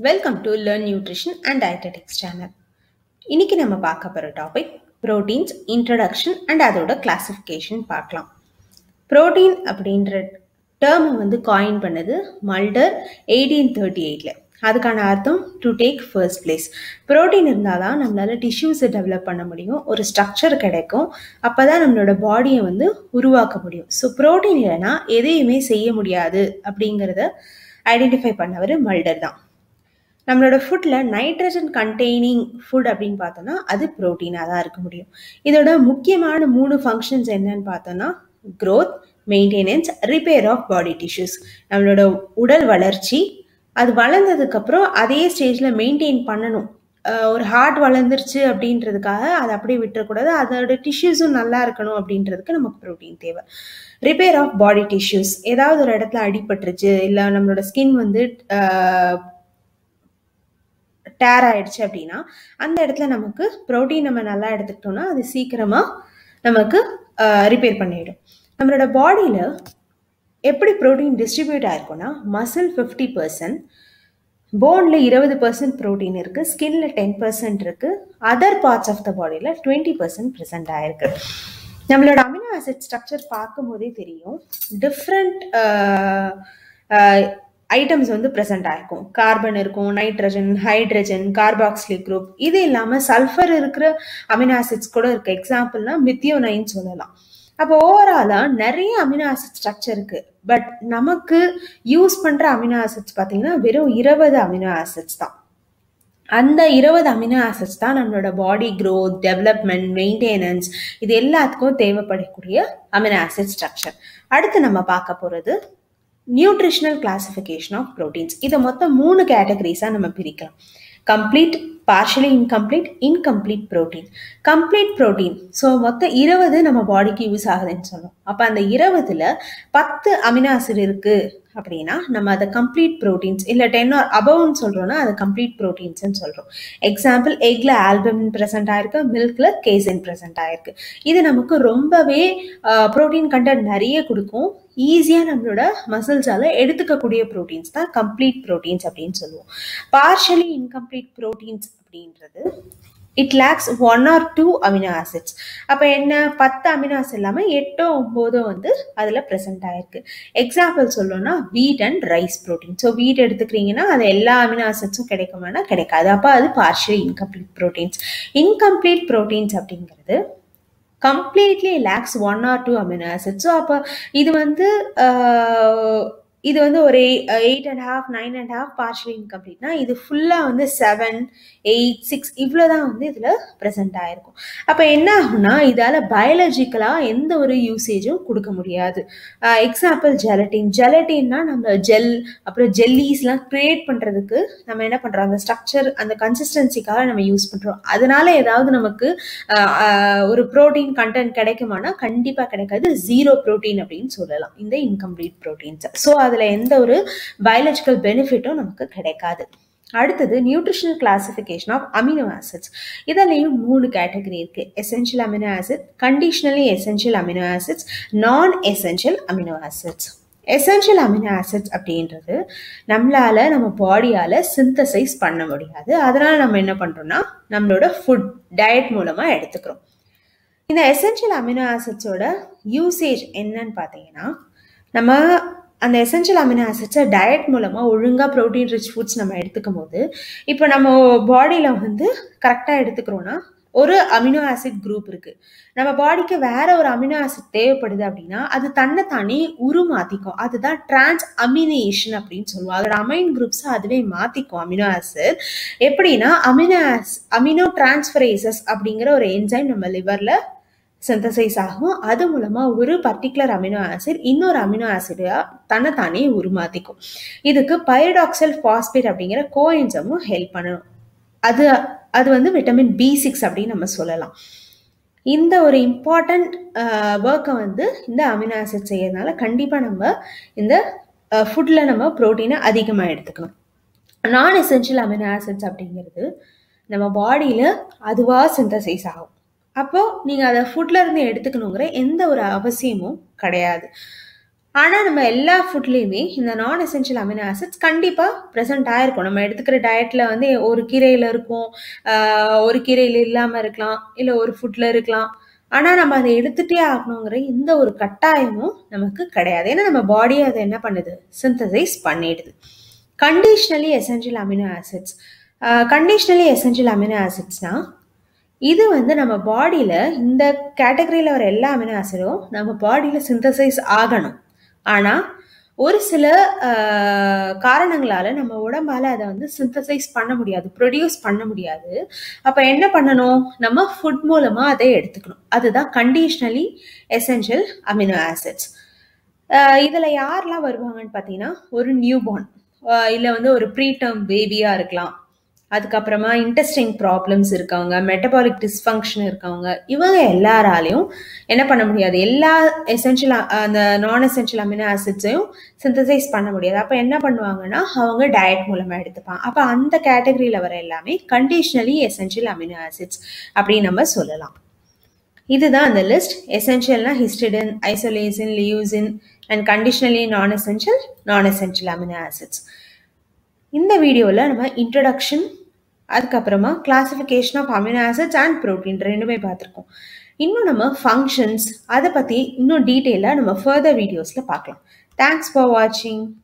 welcome to learn nutrition and dietetics channel இன்னைக்கு நம்ம பார்க்க போகிற டாபிக் ப்ரோட்டீன்ஸ் இன்ட்ரடக்ஷன் அண்ட் அதோட கிளாசிஃபிகேஷன் பார்க்கலாம் ப்ரோட்டீன் அப்படின்ற டேர்மை வந்து காயின் பண்ணது மல்டர் எயிட்டீன் தேர்ட்டி எயிட்டில் அதுக்கான அர்த்தம் to take first place protein இருந்தால் தான் நம்மளால் டிஷ்யூஸை டெவலப் பண்ண முடியும் ஒரு ஸ்ட்ரக்சர் கிடைக்கும் அப்போ தான் நம்மளோட பாடியை வந்து உருவாக்க முடியும் ஸோ ப்ரோட்டீன் இல்லைன்னா எதையுமே செய்ய முடியாது அப்படிங்கிறத ஐடென்டிஃபை பண்ணவர் மல்டர் தான் நம்மளோட ஃபுட்டில் நைட்ரஜன் கண்டெய்னிங் ஃபுட் அப்படின்னு பார்த்தோன்னா அது ப்ரோட்டீனாக தான் இருக்க முடியும் இதோட முக்கியமான மூணு ஃபங்க்ஷன்ஸ் என்னன்னு பார்த்தோன்னா growth maintenance repair of body tissues நம்மளோட உடல் வளர்ச்சி அது வளர்ந்ததுக்கப்புறம் அதே ஸ்டேஜில் மெயின்டைன் பண்ணணும் ஒரு ஹார்ட் வளர்ந்துருச்சு அப்படின்றதுக்காக அதை அப்படியே விட்டுறக்கூடாது அதோட டிஷ்யூஸும் நல்லா இருக்கணும் அப்படின்றதுக்கு நமக்கு ப்ரோட்டீன் தேவை ரிப்பேர் ஆஃப் பாடி டிஷ்யூஸ் ஏதாவது ஒரு இடத்துல அடிபட்டுருச்சு இல்லை நம்மளோட ஸ்கின் வந்து டேர் ஆயிடுச்சு அப்படின்னா அந்த இடத்துல நமக்கு ப்ரோட்டீன் நம்ம நல்லா எடுத்துக்கிட்டோம்னா அது சீக்கிரமாக நமக்கு ரிப்பேர் பண்ணிடும் நம்மளோட பாடியில் எப்படி ப்ரோட்டீன் டிஸ்ட்ரிபியூட் ஆயிருக்கும்னா மசில் ஃபிஃப்டி பர்சன்ட் போனில் இருபது பர்சன்ட் ப்ரோட்டீன் இருக்குது ஸ்கின்ல டென் பர்சன்ட் இருக்குது அதர் பார்ட்ஸ் ஆஃப் த பாடியில் டுவெண்ட்டி பர்சன்ட் ப்ரெசென்ட் ஆயிருக்கு நம்மளோட அமினோ ஆசிட் ஸ்ட்ரக்சர் பார்க்கும்போதே தெரியும் டிஃப்ரெண்ட் ஐட்டம்ஸ் வந்து ப்ரெசென்ட் ஆயிருக்கும் கார்பன் இருக்கும் நைட்ரஜன் ஹைட்ரஜன் கார்பாக்சிலிக் குரூப் இது இல்லாமல் சல்ஃபர் இருக்கிற அமினோ ஆசிட்ஸ் கூட இருக்கு எக்ஸாம்பிள்னா மித்தியோனைன் சொல்லலாம் அப்போ ஓவராலாக நிறைய அமினோ ஆசிட் ஸ்ட்ரக்சர் இருக்கு பட் நமக்கு யூஸ் பண்ணுற அமினோ ஆசிட்ஸ் பார்த்தீங்கன்னா வெறும் இருபது அமினோ ஆசிட்ஸ் தான் அந்த இருபது அமினோ ஆசிட்ஸ் தான் நம்மளோட பாடி க்ரோத் டெவலப்மெண்ட் மெயின்டெனன்ஸ் இது எல்லாத்துக்கும் தேவைப்படக்கூடிய அமினோ ஆசிட் ஸ்ட்ரக்சர் அடுத்து நம்ம பார்க்க போகிறது நியூட்ரிஷனல் கிளாசிஃபிகேஷன் ஆஃப் ப்ரோட்டீன்ஸ் இதை மொத்தம் மூணு கேட்டகரிஸாக நம்ம பிரிக்கலாம் complete partially incomplete incomplete protein complete protein so மொத்தம் இருபது நம்ம பாடிக்கு யூஸ் ஆகுதுன்னு சொன்னோம் அப்போ அந்த இருபதுல பத்து அமினோ ஆசிட் இருக்கு அப்படின்னா நம்ம அதை கம்ப்ளீட் ப்ரோட்டீன்ஸ் இல்லை டென் ஆர் அபவ்னு சொல்கிறோன்னா அதை கம்ப்ளீட் ப்ரோட்டீன்ஸ்னு சொல்கிறோம் எக்ஸாம்பிள் எக்ல ஆல்பமின் ப்ரெசென்ட் ஆயிருக்கு மில்க்ல கேசின் ப்ரெசென்ட் ஆயிருக்கு இது நமக்கு ரொம்பவே ப்ரோட்டீன் கண்டென்ட் நிறைய கொடுக்கும் ஈஸியாக நம்மளோட மசில்ஸால் எடுத்துக்கக்கூடிய ப்ரோட்டீன்ஸ் தான் கம்ப்ளீட் ப்ரோட்டீன்ஸ் அப்படின்னு சொல்லுவோம் பார்ஷலி இன்கம்ப்ளீட் ப்ரோட்டீன்ஸ் அப்படின்றது it lacks one or two amino acids அப்போ என்ன பத்து அமினோ ஆசிட் இல்லாமல் எட்டோ ஒம்போதோ வந்து அதில் ப்ரெசென்ட் ஆயிருக்கு எக்ஸாம்பிள் சொல்லணும்னா வீட் அண்ட் ரைஸ் ப்ரோட்டீன் ஸோ வீட் எடுத்துக்கிறீங்கன்னா அது எல்லா அமினோ ஆசிட்ஸும் கிடைக்குமானா கிடைக்காது அப்போ அது partial incomplete proteins incomplete proteins அப்படிங்கிறது completely lacks one or two amino acid so அப்போ இது வந்து இது வந்து ஒரு eight and half nine and half partial இன்கம்ப்ளீட்னா இது ஃபுல்லாக வந்து செவன் எயிட் சிக்ஸ் இவ்வளோ தான் வந்து இதில் ப்ரெசென்ட் ஆகிருக்கும் அப்போ என்ன ஆகும்னா இதால் பயாலஜிக்கலாக எந்த ஒரு யூசேஜும் கொடுக்க முடியாது எக்ஸாம்பிள் ஜெலட்டின் ஜெலட்டின்னா நம்ம ஜெல் அப்புறம் ஜெல்லிஸ்லாம் க்ரியேட் பண்ணுறதுக்கு நம்ம என்ன பண்ணுறோம் அந்த ஸ்ட்ரக்சர் அந்த கன்சிஸ்டன்சிக்காக நம்ம யூஸ் பண்ணுறோம் அதனால ஏதாவது நமக்கு ஒரு ப்ரோட்டீன் கண்டென்ட் கிடைக்குமானா கண்டிப்பாக கிடைக்காது ஜீரோ ப்ரோட்டீன் அப்படின்னு சொல்லலாம் இந்த இன்கம்ப்ளீட் ப்ரோட்டீன்ஸ் ஸோ அதில் எந்த ஒரு பயாலஜிக்கல் பெனிஃபிட்டும் நமக்கு கிடைக்காது அடுத்தது nutritional classification of amino acids இதுலேயும் மூணு கேட்டகரி இருக்குது essential amino acid conditionally essential amino acids non essential amino acids essential amino acids அப்படின்றது நம்மளால நம்ம பாடியால் சிந்தசைஸ் பண்ண முடியாது அதனால் நம்ம என்ன பண்ணுறோம்னா நம்மளோட ஃபுட் டயட் மூலமாக எடுத்துக்கிறோம் இந்த எசென்ஷியல் அமினோ ஆசிட்ஸோட யூசேஜ் என்னன்னு பார்த்தீங்கன்னா நம்ம அந்த எசென்ஷியல் அமினோ ஆசிட்ஸை டயட் மூலமாக ஒழுங்காக ப்ரோட்டீன் ரிச் ஃபுட்ஸ் நம்ம எடுத்துக்கும் போது இப்போ நம்ம பாடியில் வந்து கரெக்டாக எடுத்துக்கிறோன்னா ஒரு அமினோ ஆசிட் குரூப் இருக்குது நம்ம பாடிக்கு வேற ஒரு அமினோ ஆசிட் தேவைப்படுது அப்படின்னா அது தன்னை தானே உருமாத்திக்கும் அதுதான் டிரான்ஸ் அமினேஷன் அப்படின்னு சொல்லுவோம் அதோட அமைன் குரூப்ஸ் அதுவே மாத்திக்கும் அமினோ ஆசிட் எப்படின்னா அமினோ ஆஸ் அமினோ டிரான்ஸ்ஃபரேசஸ் அப்படிங்கிற ஒரு என்சைம் நம்ம லிவரில் சிந்தசைஸ் ஆகும் அது மூலமாக ஒரு பர்டிகுலர் அமினோ ஆசிட் இன்னொரு அமினோ ஆசிடா தன்னைத்தானே உருமாத்திக்கும் இதுக்கு பைரடாக்சல் ஃபாஸ்பேட் அப்படிங்கிற கோஎன்சமும் ஹெல்ப் பண்ணணும் அது அது வந்து விட்டமின் பி சிக்ஸ் அப்படின்னு நம்ம சொல்லலாம் இந்த ஒரு இம்பார்ட்டண்ட் ஒர்க்கை வந்து இந்த அமினோ ஆசிட் செய்யறதுனால கண்டிப்பாக நம்ம இந்த ஃபுட்டில் நம்ம ப்ரோட்டீனை அதிகமாக எடுத்துக்கணும் நான் எசென்ஷியல் அமினோ ஆசிட்ஸ் அப்படிங்கிறது நம்ம பாடியில் அதுவாக சிந்தசைஸ் ஆகும் அப்போ நீங்கள் அதை ஃபுட்ல இருந்து எடுத்துக்கணுங்கிற எந்த ஒரு அவசியமும் கிடையாது ஆனால் நம்ம எல்லா ஃபுட்லேயுமே இந்த நான் எசென்ஷியல் அமினோ ஆசிட்ஸ் கண்டிப்பாக ப்ரெசென்ட் ஆயிருக்கும் நம்ம எடுத்துக்கிற டயட்டில் வந்து ஒரு கீரையில் இருக்கும் ஆஹ் ஒரு கீரையில் இல்லாமல் இருக்கலாம் இல்லை ஒரு ஃபுட்டில் இருக்கலாம் ஆனால் நம்ம அதை எடுத்துகிட்டே ஆகணுங்கிற எந்த ஒரு கட்டாயமும் நமக்கு கிடையாது ஏன்னா நம்ம பாடி அதை என்ன பண்ணுது சிந்தசைஸ் பண்ணிடுது conditionally essential amino acids conditionally essential amino ஆசிட்ஸ்னா இது வந்து நம்ம பாடியில் இந்த கேட்டகரியில் வர எல்லா அமினோ ஆசிடும் நம்ம பாடியில் சிந்தசைஸ் ஆகணும் ஆனால் ஒரு சில காரணங்களால் நம்ம உடம்பால் அதை வந்து சிந்தசைஸ் பண்ண முடியாது ப்ரொடியூஸ் பண்ண முடியாது அப்போ என்ன பண்ணணும் நம்ம ஃபுட் மூலமாக அதை எடுத்துக்கணும் அதுதான் கண்டிஷ்னலி எசென்ஷியல் அமினோ ஆசிட்ஸ் இதில் யாரெல்லாம் வருவாங்கன்னு பார்த்தீங்கன்னா ஒரு நியூ பார்ன் இல்லை வந்து ஒரு ப்ரீடம் பேபியாக இருக்கலாம் அதுக்கப்புறமா இன்டெஸ்டிங் ப்ராப்ளம்ஸ் இருக்கவங்க மெட்டபாலிக் டிஸ்ஃபங்க்ஷன் இருக்கவங்க இவங்க எல்லாராலையும் என்ன பண்ண முடியாது எல்லா எசென்ஷியல் அந்த நான் எசென்ஷியல் அமினோ ஆசிட்ஸையும் சிந்தசைஸ் பண்ண முடியாது அப்போ என்ன பண்ணுவாங்கன்னா அவங்க டயட் மூலமாக எடுத்துப்பாங்க அப்போ அந்த கேட்டகரியில் வர எல்லாமே கண்டிஷ்னலி எசென்ஷியல் அமினோ ஆசிட்ஸ் அப்படின்னு நம்ம சொல்லலாம் இதுதான் அந்த லிஸ்ட் எசென்ஷியல்னா histidine isoleucine leucine and conditionally non essential non essential amino acids இந்த வீடியோவில் நம்ம இன்ட்ரடக்ஷன் அதுக்கப்புறமா classification of amino acids and protein ரெண்டுமே பார்த்துருக்கோம் இன்னும் நம்ம ஃபங்க்ஷன்ஸ் அதை பற்றி இன்னும் டீட்டெயிலாக நம்ம ஃபர்தர் வீடியோஸில் பார்க்கலாம் தேங்க்ஸ் ஃபார் வாட்சிங்